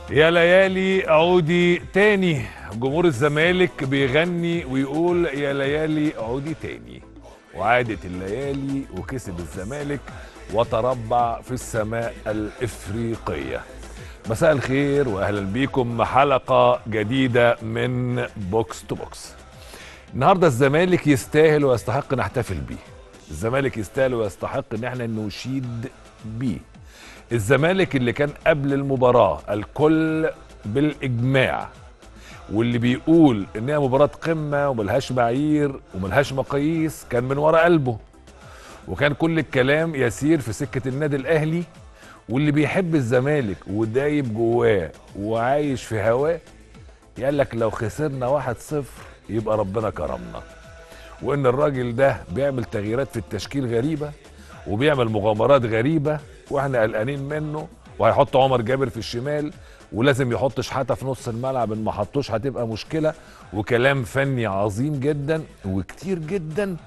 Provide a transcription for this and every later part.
يا ليالي عودي تاني جمهور الزمالك بيغني ويقول يا ليالي عودي تاني وعادت الليالي وكسب الزمالك وتربع في السماء الإفريقية مساء الخير وأهلا بيكم حلقة جديدة من بوكس تو بوكس النهاردة الزمالك يستاهل ويستحق نحتفل بيه الزمالك يستاهل ويستحق ان احنا نشيد بيه الزمالك اللي كان قبل المباراة الكل بالإجماع واللي بيقول ان هي مباراة قمة وملهاش معايير وملهاش مقاييس كان من ورا قلبه وكان كل الكلام يسير في سكة النادي الأهلي واللي بيحب الزمالك ودايب جواه وعايش في هواه يقول لك لو خسرنا واحد صفر يبقى ربنا كرمنا وان الراجل ده بيعمل تغييرات في التشكيل غريبة وبيعمل مغامرات غريبة واحنا قلقانين منه وهيحط عمر جابر في الشمال ولازم يحط شحاته في نص الملعب ان ما حطوش هتبقى مشكله وكلام فني عظيم جدا وكتير جدا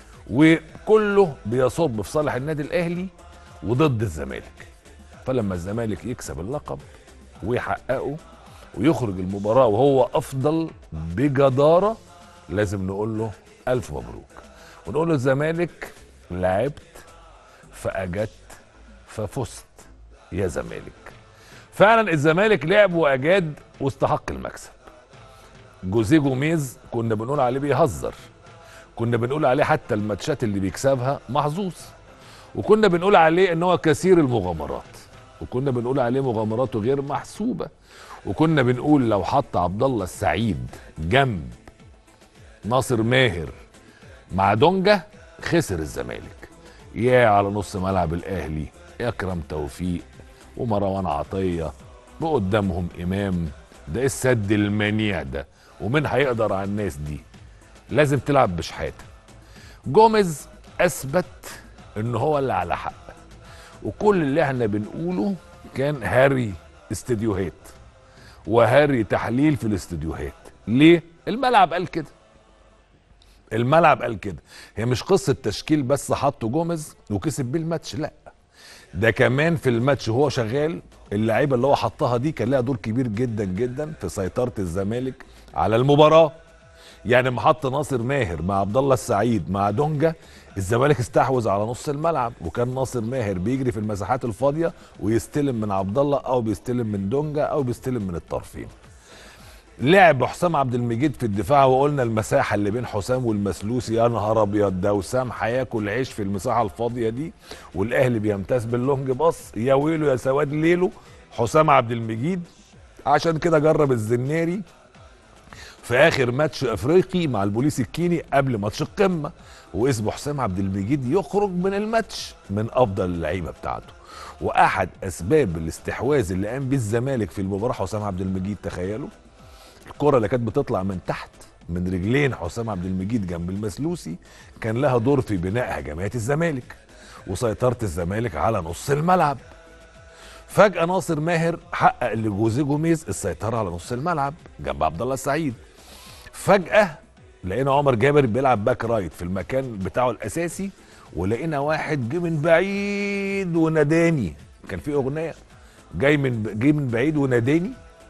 وكله بيصب في صالح النادي الاهلي وضد الزمالك فلما الزمالك يكسب اللقب ويحققه ويخرج المباراه وهو افضل بجداره لازم نقول له الف مبروك ونقول له الزمالك لعبت فاجدت ففزت يا زمالك فعلا الزمالك لعب واجاد واستحق المكسب جوزيه جوميز كنا بنقول عليه بيهزر كنا بنقول عليه حتى الماتشات اللي بيكسبها محظوظ وكنا بنقول عليه ان هو كثير المغامرات وكنا بنقول عليه مغامراته غير محسوبه وكنا بنقول لو حط عبد الله السعيد جنب ناصر ماهر مع دونجا خسر الزمالك يا على نص ملعب الاهلي اكرم توفيق ومروان عطيه وقدامهم امام ده ايه السد المنيع ده ومين هيقدر على الناس دي لازم تلعب بشحاته جوميز اثبت ان هو اللي على حق وكل اللي احنا بنقوله كان هاري استديوهات وهاري تحليل في الاستديوهات ليه الملعب قال كده الملعب قال كده هي مش قصه تشكيل بس حطه جوميز وكسب بيه الماتش لا ده كمان في الماتش وهو شغال اللعيبه اللي هو حطها دي كان لها دور كبير جدا جدا في سيطره الزمالك على المباراه يعني لما حط ناصر ماهر مع عبد الله السعيد مع دونجا الزمالك استحوذ على نص الملعب وكان ناصر ماهر بيجري في المساحات الفاضيه ويستلم من عبد الله او بيستلم من دونجا او بيستلم من الطرفين لعب حسام عبد المجيد في الدفاع وقلنا المساحه اللي بين حسام والمسلوسي يا نهار ابيض ده وسام هياكل عيش في المساحه الفاضيه دي والاهلي بيمتاز باللونج باص يا ويله يا سواد ليله حسام عبد المجيد عشان كده جرب الزناري في اخر ماتش افريقي مع البوليس الكيني قبل ماتش القمه واسمه حسام عبد المجيد يخرج من الماتش من افضل اللعيبه بتاعته واحد اسباب الاستحواذ اللي قام بيه الزمالك في المباراه حسام عبد المجيد تخيلوا الكره اللي كانت بتطلع من تحت من رجلين حسام عبد المجيد جنب المسلوسي كان لها دور في بناء هجمات الزمالك وسيطره الزمالك على نص الملعب فجاه ناصر ماهر حقق لجوزيه جوميز السيطره على نص الملعب جنب عبد الله السعيد فجاه لقينا عمر جابر بيلعب باك رايت في المكان بتاعه الاساسي ولقينا واحد جه من بعيد وناداني كان في اغنيه جاي من جه من بعيد وناداني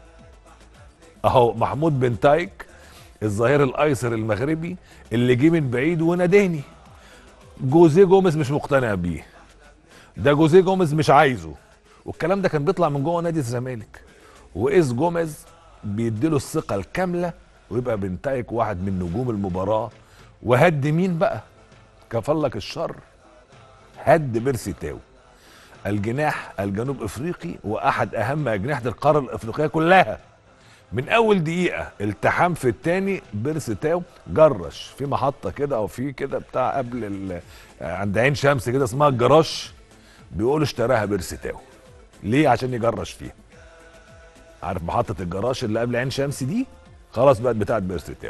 اهو محمود بن تايك الظهير الايسر المغربي اللي جه من بعيد وناداني جوزيه جوميز مش مقتنع بيه ده جوزيه جوميز مش عايزه والكلام ده كان بيطلع من جوه نادي الزمالك وايز جوميز بيديله الثقه الكامله ويبقى بن تايك واحد من نجوم المباراه وهد مين بقى كفلك الشر هد بيرسي تاو الجناح الجنوب افريقي واحد اهم اجنحه القاره الافريقيه كلها من اول دقيقه التحام في الثاني بيرس تاو جرش في محطه كده او في كده بتاع قبل ال- عند عين شمس كده اسمها الجراش بيقولوا اشتراها بيرس تاو ليه عشان يجرش فيها عارف محطه الجراش اللي قبل عين شمس دي خلاص بقت بتاعت بيرس تاو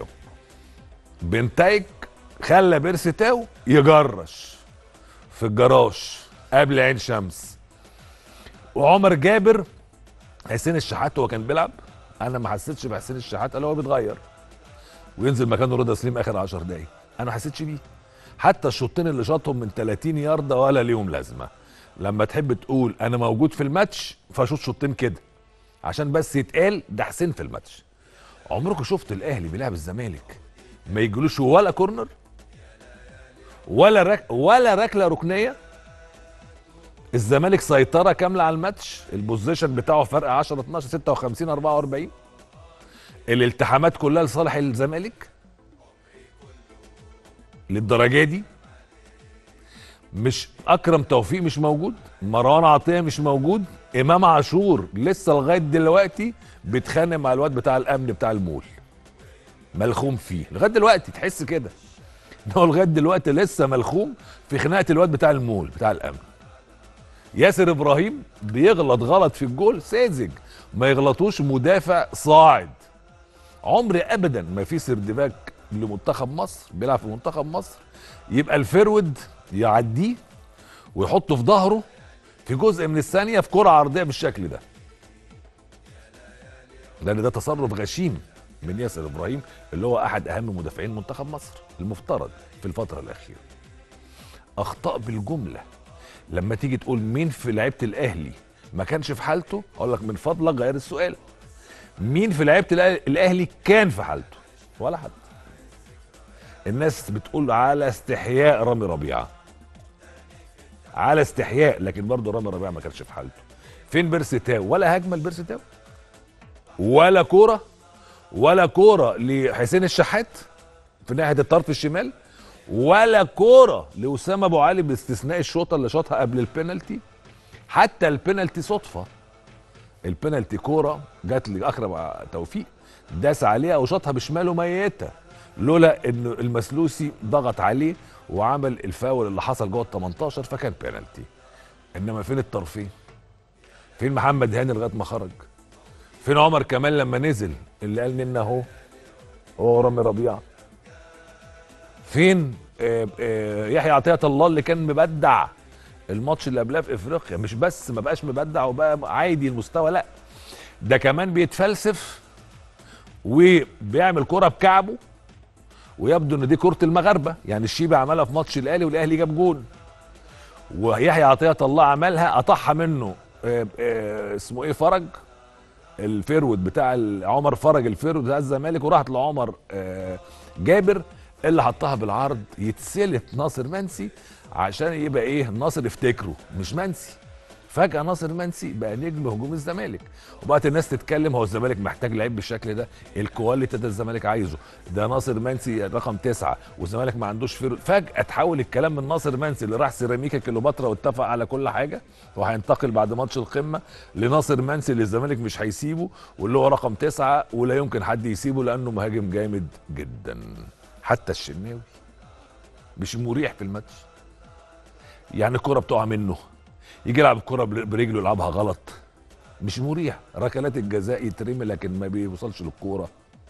بنتايك خلى بيرس تاو يجرش في الجراش قبل عين شمس وعمر جابر حسين الشحات هو كان بيلعب انا ما حسيتش بحسين الشحات الا هو بيتغير وينزل مكانه رضا سليم اخر 10 دقايق انا ما حسيتش بيه حتى الشوطين اللي شاطهم من 30 يارده ولا ليهم لازمه لما تحب تقول انا موجود في الماتش فشوط شوطين كده عشان بس يتقال ده حسين في الماتش عمركم شفتوا الاهلي بيلعب الزمالك ما يجيلوش ولا كورنر ولا رك ولا ركله ركنيه الزمالك سيطره كامله على الماتش البوزيشن بتاعه فرق 10 12 56 44 الالتحامات كلها لصالح الزمالك للدرجه دي مش اكرم توفيق مش موجود مروان عطيه مش موجود امام عاشور لسه لغايه دلوقتي بيتخانق مع الواد بتاع الامن بتاع المول ملخوم فيه لغايه دلوقتي تحس كده ان هو لغايه دلوقتي لسه ملخوم في خناقه الواد بتاع المول بتاع الامن ياسر ابراهيم بيغلط غلط في الجول ساذج ما يغلطوش مدافع صاعد عمر ابدا ما في سردباك لمنتخب مصر بيلعب في منتخب مصر يبقى الفرود يعديه ويحطه في ظهره في جزء من الثانيه في كره عرضيه بالشكل ده لان ده تصرف غشيم من ياسر ابراهيم اللي هو احد اهم مدافعين منتخب مصر المفترض في الفتره الاخيره اخطاء بالجمله لما تيجي تقول مين في لعيبه الاهلي ما كانش في حالته اقول لك من فضلك غير السؤال مين في لعيبه الأهلي- الاهلي كان في حالته ولا حد الناس بتقول على استحياء رامي ربيعه على استحياء لكن برضه رامي ربيعه ما كانش في حالته فين بيرسي تاو ولا هجمه لبيرسي تاو ولا كوره ولا كوره لحسين الشحات في ناحيه الطرف الشمال ولا كوره لاسامه ابو علي باستثناء الشوطه اللي شاطها قبل البينالتي حتى البينالتي صدفه البينالتي كوره جات لاكرم توفيق داس عليها وشاطها بشماله ميته لولا ان المسلوسي ضغط عليه وعمل الفاول اللي حصل جوه ال 18 فكان بينالتي انما فين الطرفين فين محمد هاني لغايه ما خرج فين عمر كمال لما نزل اللي قال لنا اهو هو رامي ربيعه فين آه، آه، يحيى عطيه الله اللي كان مبدع الماتش اللي قبلها في افريقيا مش بس ما بقاش مبدع وبقى عادي المستوى لا ده كمان بيتفلسف وبيعمل كرة بكعبه ويبدو ان دي كرة المغاربة يعني الشيبي عملها في ماتش الاهلي والاهلي جاب جون ويحيى عطية الله عملها قطعها منه آه، آه، اسمه ايه فرج الفيرود بتاع ال- عمر فرج الفيرود بتاع الزمالك وراحت لعمر آه، جابر اللي حطها بالعرض يتسلت ناصر منسي عشان يبقى ايه ناصر افتكره مش منسي فجأة ناصر منسي بقى نجم هجوم الزمالك وبقت الناس تتكلم هو الزمالك محتاج لعيب بالشكل ده الكواليتي ده الزمالك عايزه ده ناصر منسي رقم تسعة والزمالك ما عندوش فيرو فجأة تحول الكلام من ناصر منسي اللي راح سيراميكا كليوباترا واتفق على كل حاجة وهينتقل بعد ماتش القمة لناصر منسي اللي الزمالك مش هيسيبه واللي هو رقم تسعة ولا يمكن حد يسيبه لأنه مهاجم جامد جدا حتى الشناوي مش مريح في الماتش يعني الكرة بتقع منه يجي يلعب الكرة بر- برجله يلعبها غلط مش مريح ركلات الجزاء يترمي لكن ما بيوصلش للكورة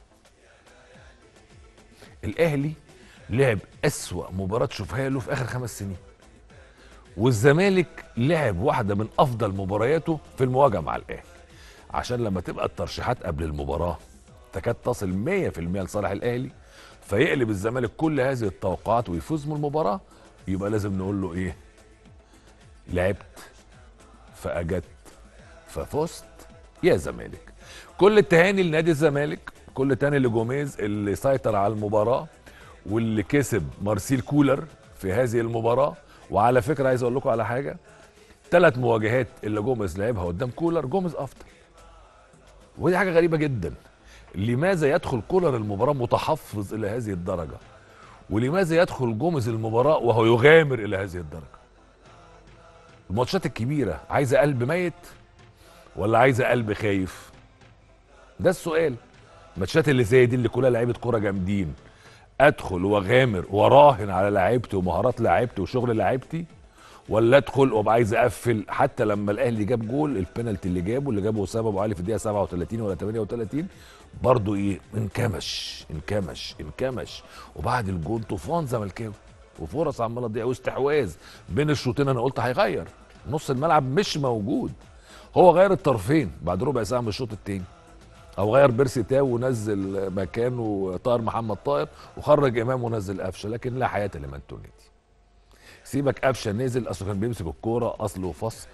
الأهلي لعب أسوأ مباراة شوفها له في آخر خمس سنين والزمالك لعب واحدة من أفضل مبارياته في المواجهة مع الأهلي عشان لما تبقى الترشيحات قبل المباراة تكاد تصل 100% لصالح الأهلي فيقلب الزمالك كل هذه التوقعات ويفوز من المباراة يبقى لازم نقول له إيه لعبت فأجدت ففزت يا زمالك كل التهاني لنادي الزمالك كل تاني لجوميز اللي سيطر على المباراة واللي كسب مارسيل كولر في هذه المباراة وعلى فكرة عايز اقول لكم على حاجة ثلاث مواجهات اللي جوميز لعبها قدام كولر جوميز افضل ودي حاجة غريبة جدا لماذا يدخل كولر المباراة متحفظ الى هذه الدرجة ولماذا يدخل جوميز المباراة وهو يغامر الى هذه الدرجة الماتشات الكبيرة عايزة قلب ميت ولا عايزة قلب خايف ده السؤال الماتشات اللي زي دي اللي كلها لعيبة كورة جامدين ادخل واغامر وراهن على لعيبتي ومهارات لعيبتي وشغل لعيبتي ولا ادخل وابقى عايز اقفل حتى لما الاهلي جاب جول البينالتي اللي جابه اللي جابه اسامه ابو علي في الدقيقه 37 ولا 38 برضه ايه انكمش انكمش انكمش وبعد الجول طوفان زملكاوي وفرص عماله تضيع واستحواذ بين الشوطين انا قلت هيغير نص الملعب مش موجود هو غير الطرفين بعد ربع ساعه من الشوط الثاني او غير بيرسي تاو ونزل مكانه طاهر محمد طاهر وخرج امام ونزل قفشه لكن لا حياه لمن تنادي سيبك قفشه نزل اصله كان بيمسك الكوره اصل وفص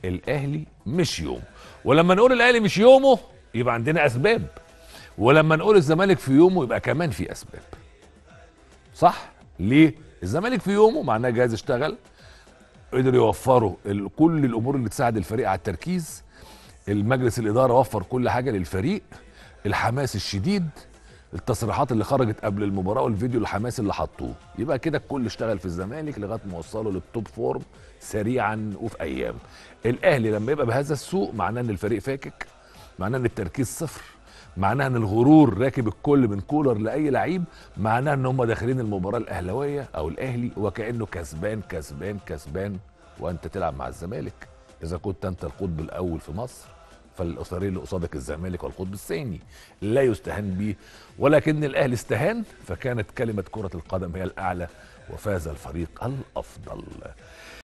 الاهلي مش يوم ولما نقول الاهلي مش يومه يبقى عندنا اسباب ولما نقول الزمالك في يومه يبقى كمان في اسباب صح ليه الزمالك في يومه معناه جهاز اشتغل قدروا يوفروا ال- كل الامور اللي تساعد الفريق على التركيز المجلس الاداره وفر كل حاجه للفريق الحماس الشديد التصريحات اللي خرجت قبل المباراه والفيديو الحماسي اللي حطوه يبقى كده الكل اشتغل في الزمالك لغايه ما وصلوا للتوب فورم سريعا وفي ايام الاهلي لما يبقى بهذا السوق معناه ان الفريق فاكك معناه ان التركيز صفر معناها ان الغرور راكب الكل من كولر لاي لعيب معناها ان هم داخلين المباراه الاهلاويه او الاهلي وكانه كسبان كسبان كسبان وانت تلعب مع الزمالك اذا كنت انت القطب الاول في مصر فالاسرين اللي قصادك الزمالك والقطب الثاني لا يستهان به ولكن الاهلي استهان فكانت كلمه كره القدم هي الاعلى وفاز الفريق الافضل